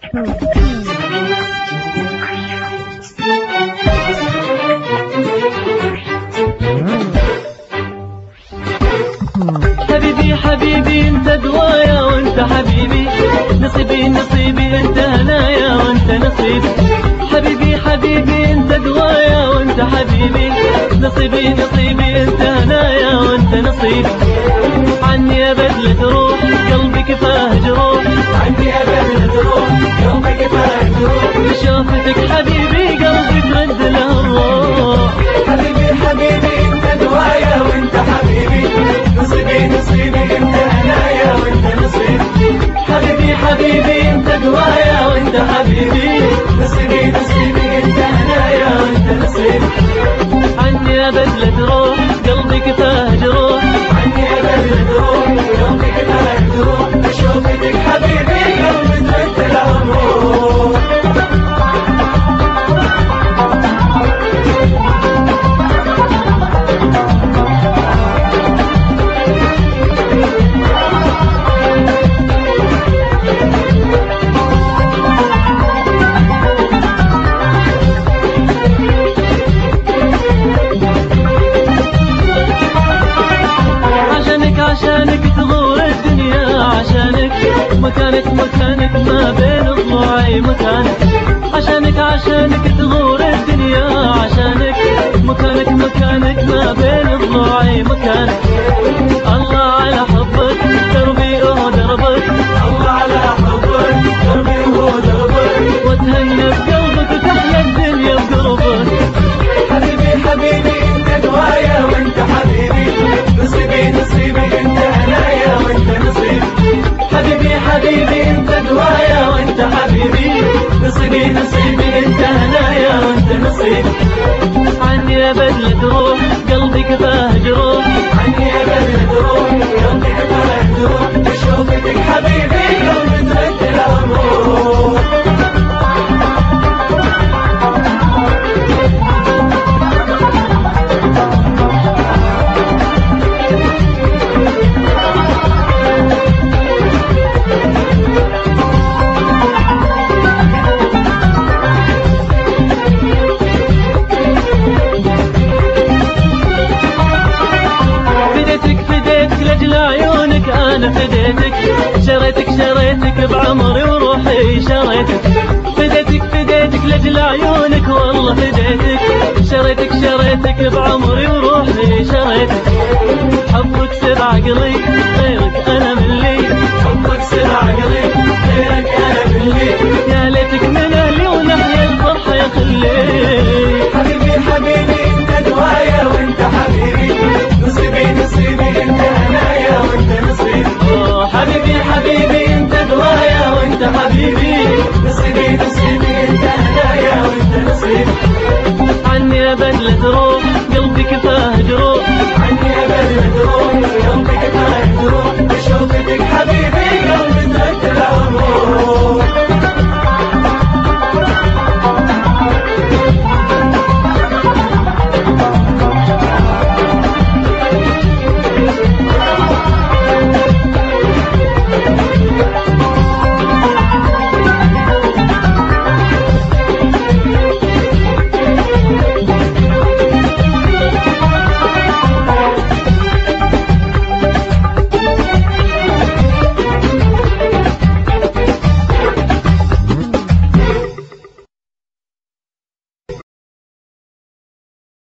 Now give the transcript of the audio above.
حبيبي حبيبي انت دوايا وانت حبيبي نصيبي نصيبي انت هنايا وانت نصيبي حبيبي حبيبي انت دوايا وانت حبيبي نصيبي نصيبي انت هنايا وانت نصيبي عني يا بدلة روح قلبي كفاه جروح عني يا بدلة روح قلبي كفاه جروح بشوفتك حبيبي قلبي ترد له الروح حبيبي حبيبي انت دوايا وانت حبيبي نصيبي نصيبي انت هنايا وانت نصيبي حبيبي حبيبي انت دوايا وانت حبيبي نصيبي نصيبي انت هنايا وانت نصيبي عني يا بدلة روح قلبي كفاه جروح عني يا بدلة روح قلبي كفاه جروح بشوفتك حبيبي قلبي ترد له الروح عشانك عشانك تغور الدنيا عشانك مكانك مكانك ما بين ضلوعي مكانك عشانك عشانك تغور الدنيا عشانك مكانك مكانك ما بين ضلوعي مكانك الله على حبك دربي اه دربك الله على حبك دربي وهو دربك واتهنى بقلبك وتحلى الدنيا بقربك حبيبي حبيبي انت دوايا وانت حبيبي نصيبي نصيبي انت هنايا وانت نصيبي حبيبي حبيبي انت دوايا وانت حبيبي نصيبي نصيبي انت هنايا وانت نصيبي عني يا بدلة روح قلبي كفاه جروح عني يا بدر روح قلبي كفاه جروح بشوفتك حبيبي قلبي ترد له الروح فديتك فديتك لاجل عيونك انا فديتك شريتك شريتك بعمري وروحي شريتك فديتك فديتك لاجل عيونك والله فديتك شريتك شريتك بعمري وروحي شريتك حبك سر عقلي غيرك انا من لي حبك سر عقلي غيرك انا باللي يا ليتك من اهلي ونحيا الفرحه يا خلي حبيبي حبيبي انت دوايا وانت حبيبي نصيبي نصيبي انت هنايا وانت نصيبي آه، حبيبي حبيبي انت دوايا وانت حبيبي نصيبي نصيبي انت هنايا وانت نصيبي عني يا بدلة روح قلبي كفاه جروح